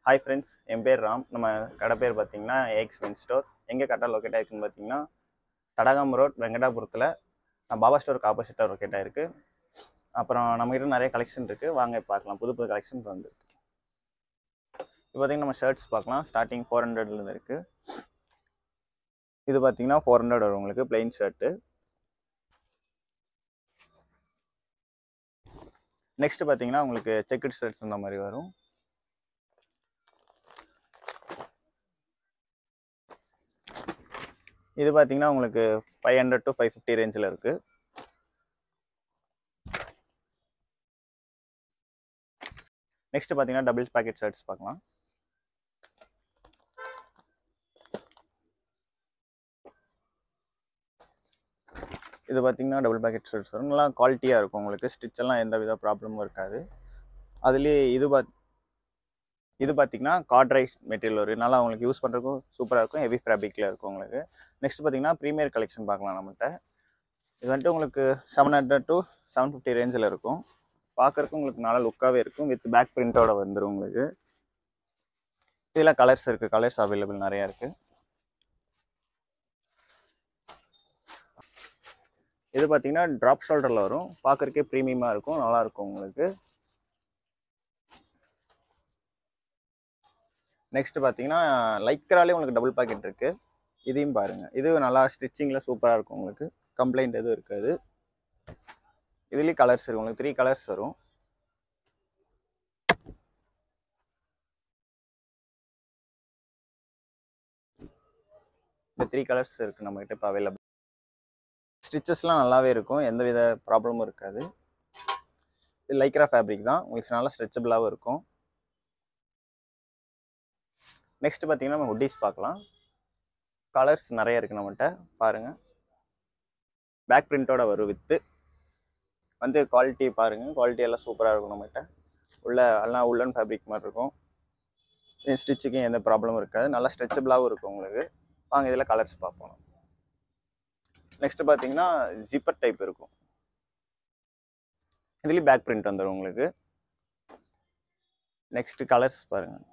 Hi friends என் பேர் ராம் நம்ம கடை பேர் பார்த்தீங்கன்னா ஏக்ஸ் மென் ஸ்டோர் எங்கே கரெக்டாக லொக்கேட் ஆயிருக்குன்னு பார்த்தீங்கன்னா தடகாம் ரோட் வெங்கடாபுரத்தில் பாபா ஸ்டோருக்கு ஆப்போசிட்டாக லொக்கேட் ஆயிருக்கு அப்புறம் நம்மகிட்ட நிறைய கலெக்ஷன் இருக்குது வாங்க இப்ப பார்க்கலாம் புது புது கலெக்ஷன் வந்துருக்கு இப்போ பார்த்தீங்கன்னா நம்ம ஷர்ட்ஸ் பார்க்கலாம் ஸ்டார்டிங் ஃபோர் ஹண்ட்ரட்லேருந்து இருக்குது இது பார்த்தீங்கன்னா ஃபோர் ஹண்ட்ரட் வரும் உங்களுக்கு பிளெயின் ஷர்ட்டு நெக்ஸ்ட் பார்த்தீங்கன்னா உங்களுக்கு செக்குட் ஷர்ட்ஸ் இந்த மாதிரி வரும் இது பார்த்தீங்கன்னா உங்களுக்கு five hundred to five fifty ரேஞ்சில் இருக்குது நெக்ஸ்ட் பார்த்தீங்கன்னா டபுள் பேக்கெட் ஷர்ட்ஸ் பார்க்கலாம் இது பார்த்தீங்கன்னா டபுள் பேக்கெட் ஷர்ட்ஸ் வரும் நல்லா குவாலிட்டியாக இருக்கும் உங்களுக்கு ஸ்டிச் எல்லாம் எந்த வித ப்ராப்ளமும் இருக்காது அதுலேயே இது பாத் இது பார்த்தீங்கன்னா காட்ரைஸ் மெட்டீரியல் வரும் நல்லா உங்களுக்கு யூஸ் பண்ணுறதுக்கும் சூப்பராக இருக்கும் ஹெவி ஃபேப்ரிக்கில் இருக்கும் உங்களுக்கு நெக்ஸ்ட் பார்த்தீங்கன்னா ப்ரீமியர் கலெக்ஷன் பார்க்கலாம் நம்மகிட்ட இது வந்துட்டு உங்களுக்கு seven hundred to seven fifty ரேஞ்சில் இருக்கும் பார்க்குறக்கு உங்களுக்கு நல்லா லுக்காகவே இருக்கும் வித் பேக் பிரிண்டோட வந்துடும் உங்களுக்கு இதில் கலர்ஸ் இருக்குது கலர்ஸ் அவைலபிள் நிறையா இருக்குது இது பார்த்தீங்கன்னா ட்ராப் ஷோல்டரில் வரும் பார்க்குறக்கே ப்ரீமியமாக இருக்கும் நல்லாயிருக்கும் உங்களுக்கு நெக்ஸ்ட் பார்த்தீங்கன்னா லைக்ராலே உங்களுக்கு டபுள் பாக்கெட் இருக்குது இதையும் பாருங்கள் இது நல்லா ஸ்டிச்சிங்கில் சூப்பராக இருக்கும் உங்களுக்கு கம்ப்ளைண்ட் எதுவும் இருக்காது இதுலேயும் கலர்ஸ் இருக்கும் உங்களுக்கு த்ரீ கலர்ஸ் வரும் இந்த த்ரீ கலர்ஸ் இருக்குது நம்மகிட்ட இப்போ அவைலபிள் ஸ்டிச்சஸ்லாம் நல்லாவே இருக்கும் எந்த வித ப்ராப்ளமும் இருக்காது இது லைக்ரா ஃபேப்ரிக் தான் உங்களுக்கு நல்லா ஸ்ட்ரெச்சபிளாகவும் இருக்கும் நெக்ஸ்ட் பார்த்தீங்கன்னா நம்ம ஹுட்டீஸ் பார்க்கலாம் கலர்ஸ் நிறைய இருக்குது நம்மகிட்ட பாருங்கள் பேக் பிரிண்டோட வரும் வித்து வந்து குவாலிட்டி பாருங்கள் குவாலிட்டி எல்லாம் சூப்பராக இருக்கும் நம்மகிட்ட உள்ள எல்லாம் உள்ளன் ஃபேப்ரிக் மாதிரி இருக்கும் ஸ்டிச்சுக்கும் எந்த ப்ராப்ளமும் இருக்காது நல்லா ஸ்ட்ரெச்சபிளாகவும் இருக்கும் உங்களுக்கு வாங்க இதில் கலர்ஸ் பார்ப்போம் நெக்ஸ்ட் பார்த்தீங்கன்னா ஜிப்பர் டைப் இருக்கும் இதுலேயும் பேக் பிரிண்ட் வந்துடும் உங்களுக்கு நெக்ஸ்ட் கலர்ஸ் பாருங்கள்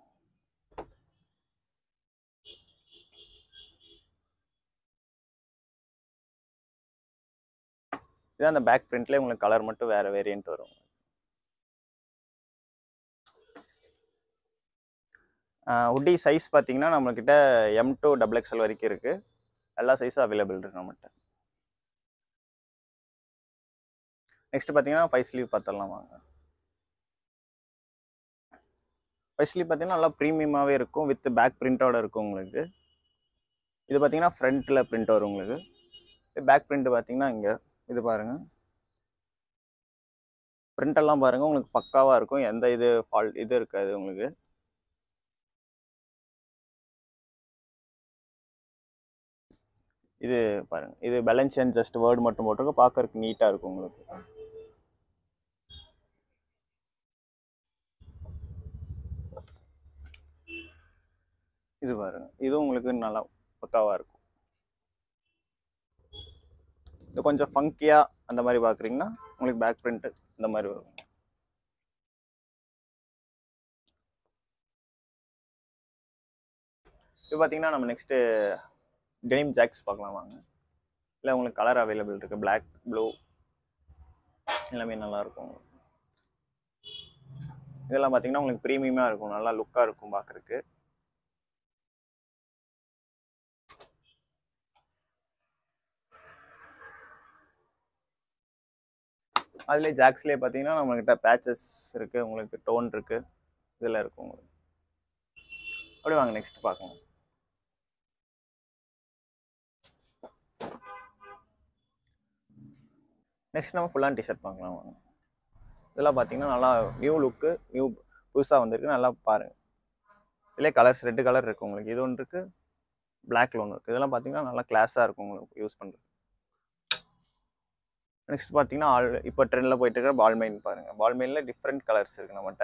இது அந்த பேக் பிரிண்ட்லேயே உங்களுக்கு கலர் மட்டும் வேறு வேரியன்ட் வரும் உட்டி சைஸ் பார்த்தீங்கன்னா நம்மக்கிட்ட எம் டூ டபுள் எக்ஸ்எல் வரைக்கும் இருக்குது எல்லா சைஸும் அவைலபிள் இருக்குது நம்மகிட்ட நெக்ஸ்ட் பார்த்தீங்கன்னா ஃபைவ் ஸ்லீவ் பார்த்துடலாம் வாங்க ஃபைவ் ஸ்லீவ் பார்த்தீங்கன்னா நல்லா ப்ரீமியமாகவே இருக்கும் வித் பேக் பிரிண்டோட இருக்கும் உங்களுக்கு இது பார்த்தீங்கன்னா ஃப்ரண்ட்டில் பிரிண்ட் வரும் உங்களுக்கு பேக் பிரிண்ட் பார்த்தீங்கன்னா இங்கே இது பாருங்கள் பிரிண்டெல்லாம் பாருங்கள் உங்களுக்கு பக்காவாக இருக்கும் எந்த இது ஃபால்ட் இது இருக்காது உங்களுக்கு இது பாருங்க இது பேலன்ஸ் அண்ட் ஜஸ்ட் வேர்டு மட்டும் போட்டிருக்க பார்க்கறதுக்கு நீட்டாக இருக்கும் உங்களுக்கு இது பாருங்க இதுவும் உங்களுக்கு நல்லா பக்காவாக இருக்கும் இது கொஞ்சம் ஃபங்கியாக அந்த மாதிரி பார்க்குறீங்கன்னா உங்களுக்கு பேக் பிரிண்ட்டு இந்த மாதிரி வரும் இது பார்த்தீங்கன்னா நம்ம நெக்ஸ்ட்டு டெனிம் ஜாக்ஸ் பார்க்கலாம் வாங்க இல்லை உங்களுக்கு கலர் அவைலபிள் இருக்குது பிளாக் ப்ளூ எல்லாமே நல்லாயிருக்கும் இதெல்லாம் பார்த்தீங்கன்னா உங்களுக்கு ப்ரீமியமாக இருக்கும் நல்லா லுக்காக இருக்கும் பார்க்குறக்கு அதுலேயே ஜாக்ஸ்லேயே பார்த்தீங்கன்னா நம்மக்கிட்ட பேச்சஸ் இருக்குது உங்களுக்கு டோன் இருக்குது இதில் இருக்கும் உங்களுக்கு அப்படி வாங்க நெக்ஸ்ட் பார்க்கலாம் நெக்ஸ்ட் நம்ம ஃபுல்லாக டிஷர்ட் பார்க்கலாம் வாங்க இதெல்லாம் பார்த்தீங்கன்னா நல்லா நியூ லுக்கு நியூ புதுசாக வந்திருக்கு நல்லா பாருங்கள் இதிலே கலர்ஸ் ரெண்டு கலர் இருக்குது உங்களுக்கு இது ஒன்று இருக்குது பிளாக்ல ஒன்று இருக்குது இதெல்லாம் பார்த்தீங்கன்னா நல்லா கிளாஸாக இருக்கும் உங்களுக்கு யூஸ் பண்ணுறது நெக்ஸ்ட் பார்த்தீங்கன்னா ஆல் இப்போ ட்ரெண்டில் போயிட்டு இருக்கிற பால்மெயின் பாருங்கள் பால்மெயினில் டிஃப்ரெண்ட் கலர்ஸ் இருக்குது நம்மகிட்ட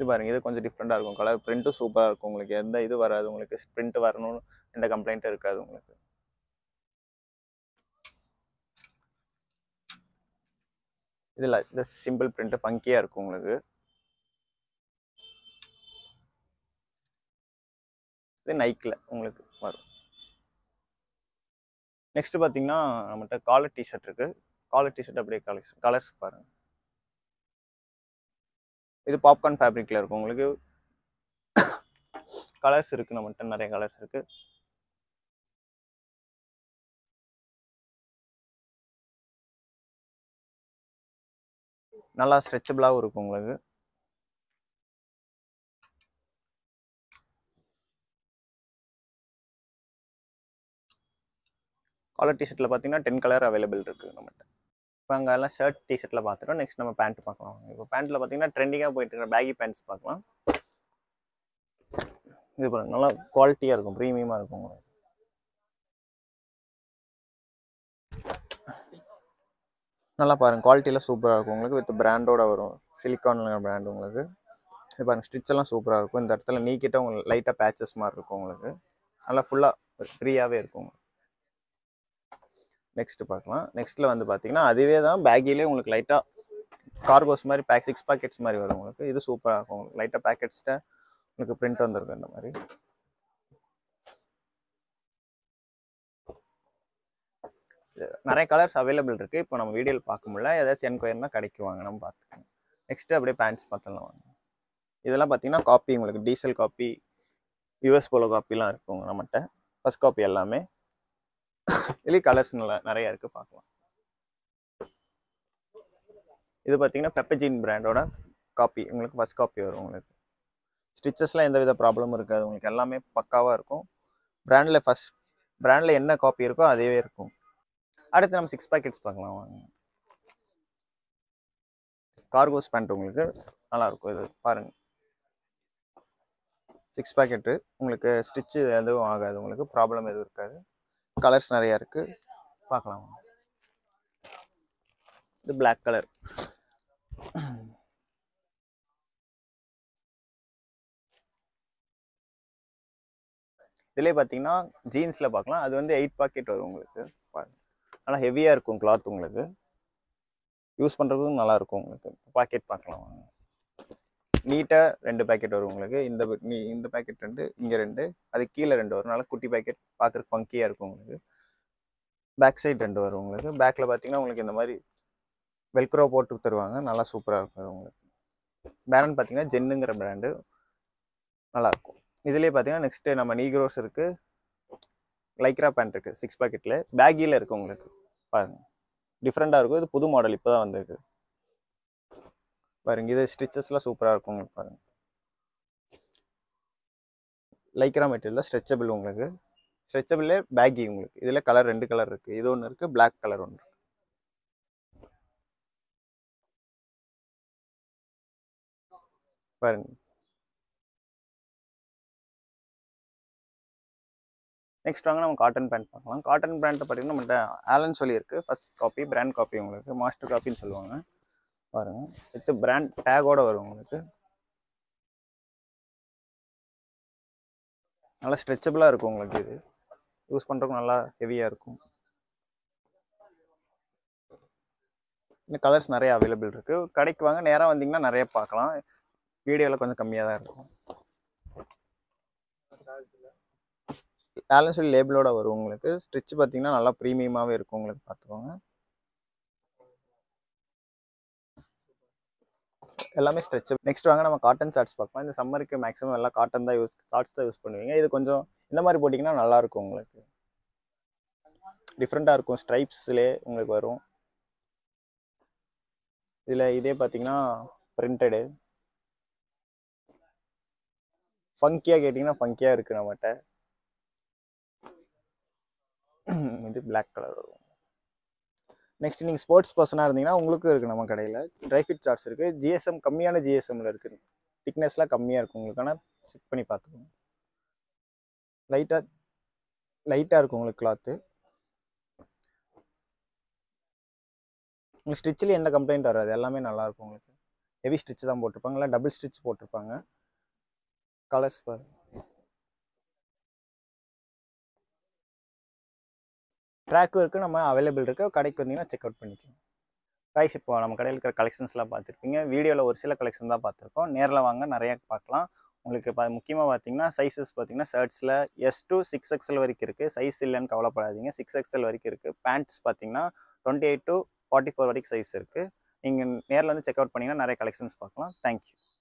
இது பாருங்க இது கொஞ்சம் டிஃப்ரெண்ட்டாக இருக்கும் கலர் பிரிண்ட்டும் சூப்பராக இருக்கும் உங்களுக்கு எந்த இது வராது உங்களுக்கு பிரிண்ட் வரணும்னு எந்த கம்ப்ளைண்ட்டும் இருக்காது உங்களுக்கு இதில் இந்த சிம்பிள் பிரிண்ட் ஃபங்கியாக இருக்கும் உங்களுக்கு இது நைக்கில் உங்களுக்கு வரும் நெக்ஸ்ட் பார்த்தீங்கன்னா நம்மகிட்ட காலர் டிஷர்ட் இருக்கு காலர் டிஷர்ட் அப்படியே கலர்ஸ் கலர்ஸ் பாருங்க இது பாப்கார்ன் ஃபேப்ரிக்ல இருக்கும் உங்களுக்கு கலர்ஸ் இருக்கு நம்மகிட்ட நிறைய கலர்ஸ் இருக்கு நல்லா ஸ்ட்ரெச்சபிளாகவும் இருக்கும் உங்களுக்கு காலர் டிஷர்ட்டில் பார்த்தீங்கன்னா டென் கலர் அவைலபிள் இருக்குது நம்மகிட்ட இப்போ அங்கே எல்லாம் ஷர்ட் டிஷர்ட்டில் பார்த்துட்டோம் நெக்ஸ்ட் நம்ம பேண்ட் பார்க்கலாம் இப்போ பேண்ட்டில் பார்த்தீங்கன்னா ட்ரெண்டிங்காக போயிட்டு இருக்கிற பேகி பேண்ட்ஸ் பார்க்கலாம் இது பாருங்க நல்லா குவாலிட்டியாக இருக்கும் ப்ரீமியமாக இருக்கும் உங்களுக்கு நல்லா பாருங்க குவாலிட்டியில் சூப்பராக இருக்கும் உங்களுக்கு வித் பிராண்டோட வரும் சிலிக்கான் பிராண்ட் உங்களுக்கு இது பாருங்க ஸ்டிச் எல்லாம் சூப்பராக இருக்கும் இந்த இடத்துல நீக்கிட்ட உங்களுக்கு லைட்டாக பேச்சஸ் மாதிரி இருக்கும் உங்களுக்கு நல்லா ஃபுல்லாக ஃப்ரீயாகவே இருக்கும் நெக்ஸ்ட் பார்க்கலாம் நெக்ஸ்ட்டில் வந்து பார்த்தீங்கன்னா அதுவே தான் பேக்கிலே உங்களுக்கு லைட்டாக கார்கோஸ் மாதிரி பேக் சிக்ஸ் பாக்கெட்ஸ் மாதிரி வரும் உங்களுக்கு இது சூப்பராக இருக்கும் உங்களுக்கு லைட்டாக பேக்கெட்ஸ்ட்ட உங்களுக்கு பிரிண்ட் வந்திருக்கும் இந்த மாதிரி இது நிறைய கலர்ஸ் அவைலபிள் இருக்குது இப்போ நம்ம வீடியோவில் பார்க்க முடியல ஏதாச்சும் என்கொயர்னா கடைக்கு வாங்க நம்ம பார்த்துக்கோங்க நெக்ஸ்ட்டு அப்படியே பேண்ட்ஸ் பார்த்துலாம் வாங்க இதெல்லாம் பார்த்தீங்கன்னா காப்பி உங்களுக்கு டீசல் காப்பி யூஎஸ் போலோ காப்பிலாம் இருக்குங்க நம்மகிட்ட ஃபர்ஸ்ட் காப்பி எல்லாமே இதுலேயும் கலர்ஸ் நல்லா நிறைய இருக்குது பார்க்கலாம் இது பார்த்தீங்கன்னா பெப்பஜின் பிராண்டோட காப்பி உங்களுக்கு ஃபர்ஸ்ட் காப்பி வரும் உங்களுக்கு ஸ்டிச்சஸ்லாம் எந்த வித ப்ராப்ளமும் இருக்காது உங்களுக்கு எல்லாமே பக்காவாக இருக்கும் பிராண்டில் ஃபர்ஸ்ட் பிராண்டில் என்ன காப்பி இருக்கோ அதே இருக்கும் அடுத்து நம்ம சிக்ஸ் பேக்கெட்ஸ் பார்க்கலாம் வாங்க கார்கோஸ் பேண்ட் உங்களுக்கு நல்லா இருக்கும் இது பாருங்க சிக்ஸ் பேக்கெட்டு உங்களுக்கு ஸ்டிச்சு எதுவும் ஆகாது உங்களுக்கு ப்ராப்ளம் எதுவும் இருக்காது கலர்ஸ் நிறையா இருக்கு பார்க்கலாம் வாங்க. இது Black கலர் இதுலேயே பார்த்தீங்கன்னா ஜீன்ஸில் பார்க்கலாம் அது வந்து எயிட் பாக்கெட் வரும் உங்களுக்கு பாருங்க நல்லா ஹெவியாக இருக்கும் கிளாத் உங்களுக்கு யூஸ் பண்ணுறதுக்கும் நல்லா இருக்கும் உங்களுக்கு பாக்கெட் பார்க்கலாம் வாங்க நீட்டாக ரெண்டு பேக்கெட் வரும் உங்களுக்கு இந்த ப- நீ இந்த பேக்கெட் ரெண்டு இங்கே ரெண்டு அது கீழே ரெண்டு வரும் நல்லா குட்டி பேக்கெட் பார்க்குறதுக்கு ஃபங்கியாக இருக்கும் உங்களுக்கு பேக் சைடு ரெண்டு வரும் உங்களுக்கு பேக்கில் பார்த்தீங்கன்னா உங்களுக்கு இந்த மாதிரி வெல்க்ரோ போட்டு தருவாங்க நல்லா சூப்பராக இருக்கும் அது உங்களுக்கு பிராண்ட் பார்த்தீங்கன்னா ஜென்னுங்கிற பிராண்டு நல்லாயிருக்கும் இதுலேயே பார்த்தீங்கன்னா நெக்ஸ்ட்டு நம்ம நீக்ரோஸ் இருக்குது லைக்ரா பேண்ட் இருக்குது சிக்ஸ் பாக்கெட்டில் பேக்கியில் இருக்குது உங்களுக்கு பாருங்க டிஃப்ரெண்ட்டாக இருக்கும் இது புது மாடல் இப்போ தான் வந்திருக்கு பாருங்க இது ஸ்டிச்சஸ்லாம் சூப்பராக இருக்கும் உங்களுக்கு பாருங்க லைக்ரா மெட்டீரியல் ஸ்ட்ரெச்சபிள் உங்களுக்கு ஸ்ட்ரெச்சபிளே பேக்கி உங்களுக்கு இதில் கலர் ரெண்டு கலர் இருக்குது இது ஒன்று இருக்குது Black கலர் ஒன்று இருக்கு. பாருங்க நெக்ஸ்ட் வாங்க நம்ம காட்டன் பேண்ட் பார்க்கலாம் காட்டன் பேண்ட்டை பார்த்தீங்கன்னா நம்மகிட்ட ஆலன் சொல்லி இருக்கு ஃபர்ஸ்ட் காப்பி பிராண்ட் காப்பி உங்களுக்கு மாஸ்டர் காப்பின்னு சொல்லுவாங்க பாருங்க வித் பிராண்ட் டேகோட வரும் உங்களுக்கு நல்லா ஸ்ட்ரெச்சபிளாக இருக்கும் உங்களுக்கு இது யூஸ் பண்ணுறதுக்கு நல்லா ஹெவியாக இருக்கும் இந்த கலர்ஸ் நிறைய அவைலபிள் இருக்கு கடைக்கு வாங்க நேராக வந்தீங்கன்னா நிறைய பார்க்கலாம் வீடியோவில் கொஞ்சம் கம்மியாக தான் இருக்கும் ஆலன் சொல்லி லேபிளோட வரும் உங்களுக்கு ஸ்டிச் பார்த்தீங்கன்னா நல்லா ப்ரீமியமாகவே இருக்கும் உங்களுக்கு பார்த்துக்கோங்க எல்லாமே ஸ்ட்ரெச் நெக்ஸ்ட் வாங்க நம்ம காட்டன் ஷார்ட்ஸ் பார்க்கலாம் இந்த சம்மருக்கு மேக்ஸிமம் எல்லாம் காட்டன் தான் யூஸ் ஷார்ட்ஸ் தான் யூஸ் பண்ணுவீங்க இது கொஞ்சம் இந்த மாதிரி போட்டிங்கன்னா நல்லா இருக்கும் உங்களுக்கு டிஃப்ரெண்ட்டாக இருக்கும் ஸ்ட்ரைப்ஸ்லே உங்களுக்கு வரும் இதில் இதே பார்த்தீங்கன்னா பிரிண்டடு ஃபங்கியாக கேட்டிங்கன்னா ஃபங்கியாக இருக்குது நம்மகிட்ட இது Black கலர் வரும் நெக்ஸ்ட் நீங்கள் ஸ்போர்ட்ஸ் பர்சனாக இருந்தீங்கன்னா உங்களுக்கும் இருக்குது நம்ம கடையில் ட்ரை ஃபிட் சார்ட்ஸ் இருக்குது ஜிஎஸ்எம் கம்மியான ஜிஎஸ்எம்மில் இருக்குது திக்னஸ்லாம் கம்மியாக இருக்கும் உங்களுக்கு ஆனால் செக் பண்ணி பார்த்துக்கோங்க லைட்டாக லைட்டாக இருக்கும் உங்களுக்கு கிளாத்து உங்களுக்கு ஸ்டிச்சில் எந்த கம்ப்ளைண்ட் வராது எல்லாமே நல்லா இருக்கும் உங்களுக்கு ஹெவி ஸ்டிச் தான் போட்டிருப்பாங்க இல்லை டபுள் ஸ்டிச் போட்டிருப்பாங்க கலர்ஸ் பாருங்க ட்ராக்கும் இருக்குது நம்ம அவைலபிள் இருக்குது கடைக்கு வந்தீங்கன்னா செக் அவுட் பண்ணிக்கலாம் கைஸ் இப்போ நம்ம கடையில் இருக்கிற கலெக்ஷன்ஸ்லாம் பார்த்துருப்பீங்க வீடியோவில் ஒரு சில கலெக்ஷன் தான் பார்த்துருக்கோம் நேரில் வாங்க நிறைய பார்க்கலாம் உங்களுக்கு இப்போ முக்கியமாக பார்த்தீங்கன்னா சைஸஸ் பார்த்தீங்கன்னா ஷர்ட்ஸில் எஸ் டு சிக்ஸ் எக்ஸல் வரைக்கும் இருக்குது சைஸ் இல்லைன்னு கவலைப்படாதீங்க சிக்ஸ் எக்ஸல் வரைக்கும் இருக்குது பேண்ட்ஸ் பார்த்தீங்கன்னா twenty eight to forty four வரைக்கும் சைஸ் இருக்குது நீங்கள் நேரில் வந்து செக் அவுட் பண்ணிங்கன்னா நிறைய கலெக்ஷன்ஸ் பார்க்கலாம் தேங்க்யூ